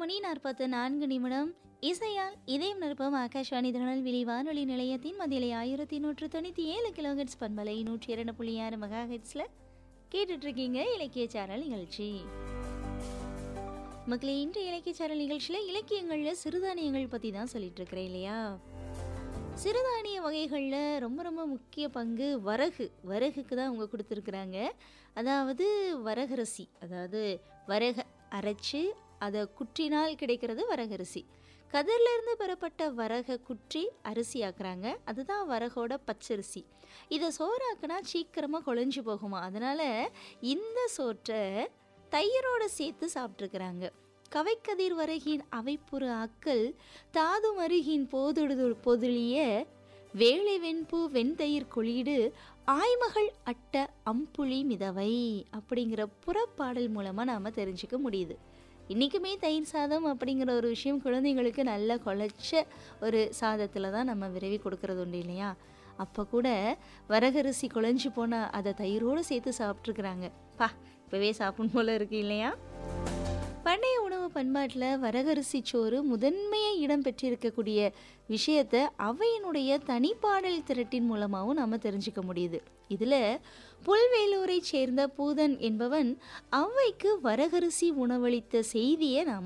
மணி நாற்பத்து நான்கு நிமிடம் இசையால் இதயம் நிரப்பம் ஆகாஷ்வாணி திருநெல்வேலி வானொலி நிலையத்தின் மதிலை ஆயிரத்தி நூற்று தொண்ணூற்றி ஏழு கிலோஹெட்ஸ் பண்பலை நூற்றி இரண்டு புள்ளி ஆறு மெகா ஹெட்ஸில் கேட்டுட்ருக்கீங்க இலக்கிய சேனல் நிகழ்ச்சி மக்களே இன்று இலக்கிய சேனல் நிகழ்ச்சியில் இலக்கியங்களில் சிறுதானியங்கள் பற்றி தான் சொல்லிட்டு இருக்கிறேன் இல்லையா சிறுதானிய வகைகளில் ரொம்ப ரொம்ப முக்கிய பங்கு வரகு வரகுக்கு தான் அவங்க கொடுத்துருக்குறாங்க அதாவது வரகரிசி அதாவது வரக அரைச்சு அதை குற்றினால் கிடைக்கிறது வரகரிசி கதிரிலிருந்து பெறப்பட்ட வரகை குற்றி அரிசி ஆக்குறாங்க அதுதான் வரகோட பச்சரிசி இதை சோறாக்குனா சீக்கிரமாக குழஞ்சு போகுமா அதனால் இந்த சோற்றை தயிரோட சேர்த்து சாப்பிட்ருக்குறாங்க கவைக்கதிர் வரகின் அவைப்புற அக்கல் தாது மருகின் போதொடு பொதுளிய வேளை வெண்பூ வெண்தயிர் கொளிடு ஆய்மகள் அட்ட அம்புலி மிதவை அப்படிங்கிற புறப்பாடல் மூலமாக நாம் தெரிஞ்சுக்க முடியுது இன்றைக்குமே தயிர் சாதம் அப்படிங்கிற ஒரு விஷயம் குழந்தைங்களுக்கு நல்ல குழைச்ச ஒரு சாதத்தில் தான் நம்ம விரைவி கொடுக்கறது உண்டு இல்லையா அப்போ கூட வரகரிசி குழஞ்சி போனால் அதை தயிரோடு சேர்த்து சாப்பிட்ருக்குறாங்க பா இப்போவே சாப்பிடும் போல இருக்கு இல்லையா பண்டைய உணவு பண்பாட்டில் வரகரிசி சோறு முதன்மையை இடம் பெற்றிருக்கக்கூடிய விஷயத்தை அவையினுடைய தனிப்பாடல் திரட்டின் மூலமாகவும் நாம் தெரிஞ்சுக்க முடியுது இதில் புல்வேலூரை சேர்ந்த பூதன் என்பவன் அவ்வைக்கு வரகரிசி உணவளித்த செய்தியை நாம்